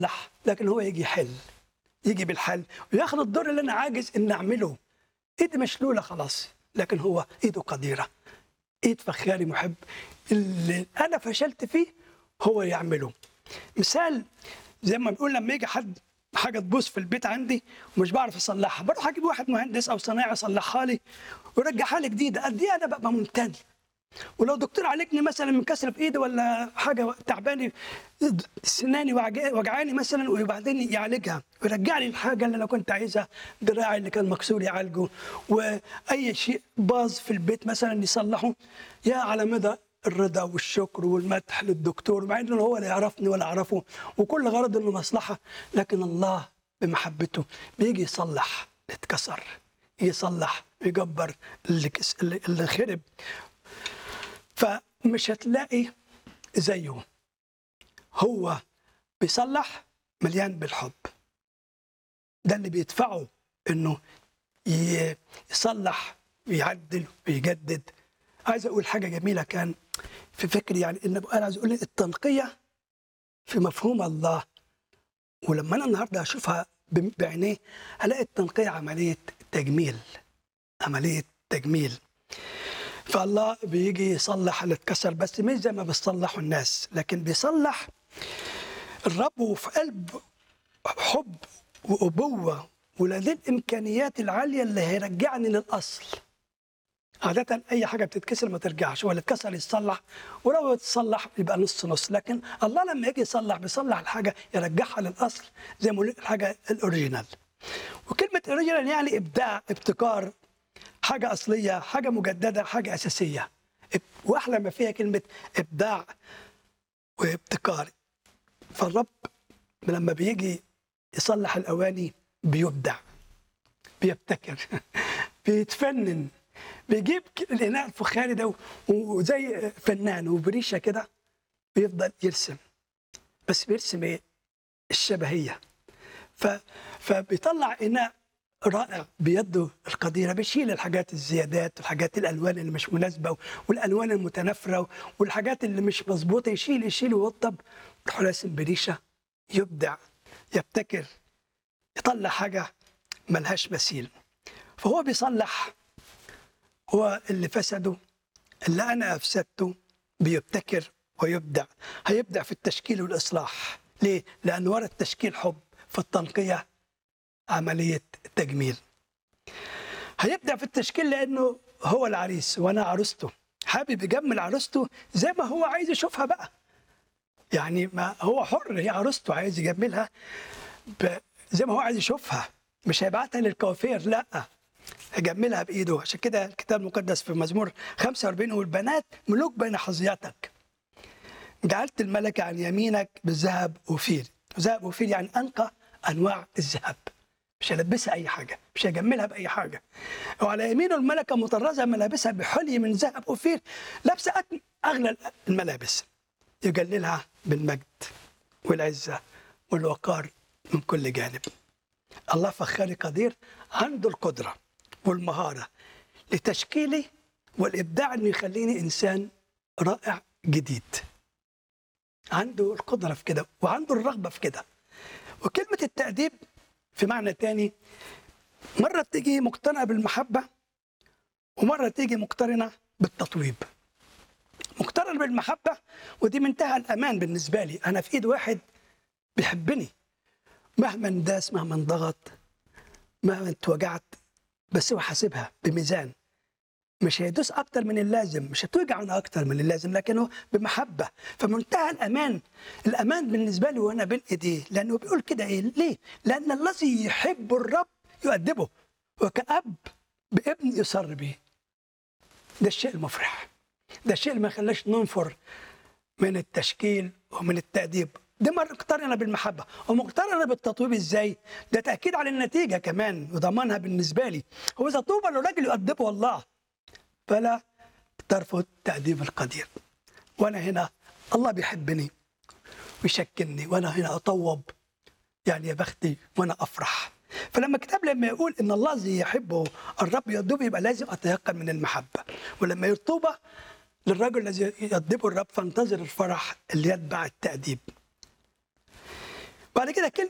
يصلح لكن هو يجي يحل يجي بالحل وياخد الدور اللي انا عاجز ان اعمله ايدي مشلوله خلاص لكن هو ايده قديره ايد فخاري محب اللي انا فشلت فيه هو يعمله مثال زي ما بنقول لما يجي حد حاجه تبوظ في البيت عندي ومش بعرف اصلحها بروح اجيب واحد مهندس او صنايعي يصلحها لي ويرجعها لي جديده قد ايه انا ببقى ممتن ولو دكتور عالجني مثلا من كسر في ايدي ولا حاجه تعباني سناني وجع- وجعاني مثلا وبعدين يعالجها ويرجع لي الحاجه اللي انا كنت عايزها دراعي اللي كان مكسور يعالجه واي شيء باظ في البيت مثلا يصلحه يا على مدى الرضا والشكر والمدح للدكتور مع انه هو لا يعرفني ولا اعرفه وكل غرض انه مصلحه لكن الله بمحبته بيجي يصلح اللي اتكسر يصلح يجبر اللي كس- اللي اللي خرب فمش هتلاقي زيه هو بيصلح مليان بالحب ده اللي بيدفعه انه ي- يصلح ويعدل ويجدد عايز اقول حاجه جميله كان في فكري يعني ان انا عايز اقول التنقيه في مفهوم الله ولما انا النهارده اشوفها ب- بعينيه هلاقي التنقيه عمليه تجميل عمليه تجميل فالله بيجي يصلح اللي اتكسر بس مش زي ما بيصلحوا الناس لكن بيصلح الرب وفي قلب حب وأبوة ولديه الإمكانيات العالية اللي هيرجعني للأصل عادة أي حاجة بتتكسر ما ترجعش ولا اتكسر يتصلح ولو يتصلح يبقى نص نص لكن الله لما يجي يصلح بيصلح الحاجة يرجعها للأصل زي ما قلت الحاجة الأوريجينال وكلمة أوريجينال يعني إبداع ابتكار حاجة أصلية حاجة مجددة حاجة أساسية وأحلى ما فيها كلمة إبداع وابتكار فالرب لما بيجي يصلح الأواني بيبدع بيبتكر بيتفنن بيجيب ك- الإناء الفخاري ده و- وزي فنان وبريشة كده بيفضل يرسم بس بيرسم إيه؟ الشبهية ف... فبيطلع إناء رائع بيده القديرة بيشيل الحاجات الزيادات والحاجات الألوان اللي مش مناسبة والألوان المتنافرة والحاجات اللي مش مظبوطة يشيل يشيل ويوضب يروح راسم بريشة يبدع يبتكر يطلع حاجة ملهاش مثيل فهو بيصلح هو اللي فسده اللي أنا أفسدته بيبتكر ويبدع هيبدع في التشكيل والإصلاح ليه؟ لأن ورا التشكيل حب في التنقية عملية تجميل هيبدع في التشكيل لأنه هو العريس وأنا عروسته حابب يجمل عروسته زي ما هو عايز يشوفها بقى يعني ما هو حر هي عروسته عايز يجملها ب... زي ما هو عايز يشوفها مش هيبعتها للكوافير لا هيجملها بايده عشان كده الكتاب المقدس في مزمور 45 يقول البنات ملوك بين حظياتك جعلت الملكة عن يمينك بالذهب وفيل ذهب وفيل يعني أنقى أنواع الذهب مش هيلبسها أي حاجة مش هيجملها بأي حاجة وعلى يمينه الملكة مطرزة ملابسها بحلي من ذهب وفيل لابسة أك- أغلى الملابس يجللها بالمجد والعزة والوقار من كل جانب الله فخاري قدير عنده القدرة والمهارة لتشكيلي والإبداع إنه يخليني إنسان رائع جديد عنده القدرة في كده وعنده الرغبة في كده وكلمة التأديب في معنى تاني مرة تيجي مقترنة بالمحبة ومرة تيجي مقترنة بالتطويب مقترنة بالمحبة ودي منتهى الأمان بالنسبة لي أنا في إيد واحد بيحبني مهما انداس مهما انضغط مهما اتوجعت بس هو حاسبها بميزان مش هيدوس اكتر من اللازم مش هتوجعنا اكتر من اللازم لكنه بمحبه فمنتهى الامان الامان بالنسبه لي وانا بين ايديه لانه بيقول كده ايه ليه لان الذي يحب الرب يؤدبه وكأب بابن يسر به ده الشيء المفرح ده الشيء اللي ما خلاش ننفر من التشكيل ومن التأديب دي مرة مقترنة بالمحبة ومقترنة بالتطويب ازاي؟ ده تأكيد على النتيجة كمان وضمانها بالنسبة لي هو إذا طوبى للرجل يؤدبه الله فلا ترفض تأديب القدير وأنا هنا الله بيحبني ويشكلني وأنا هنا أطوب يعني يا بختي وأنا أفرح فلما الكتاب لما يقول ان الله الذي يحبه الرب يؤدبه يبقى لازم اتيقن من المحبه ولما يرطوبه للرجل الذي يؤدبه الرب فانتظر الفرح اللي يتبع التأديب بعد كده كلمة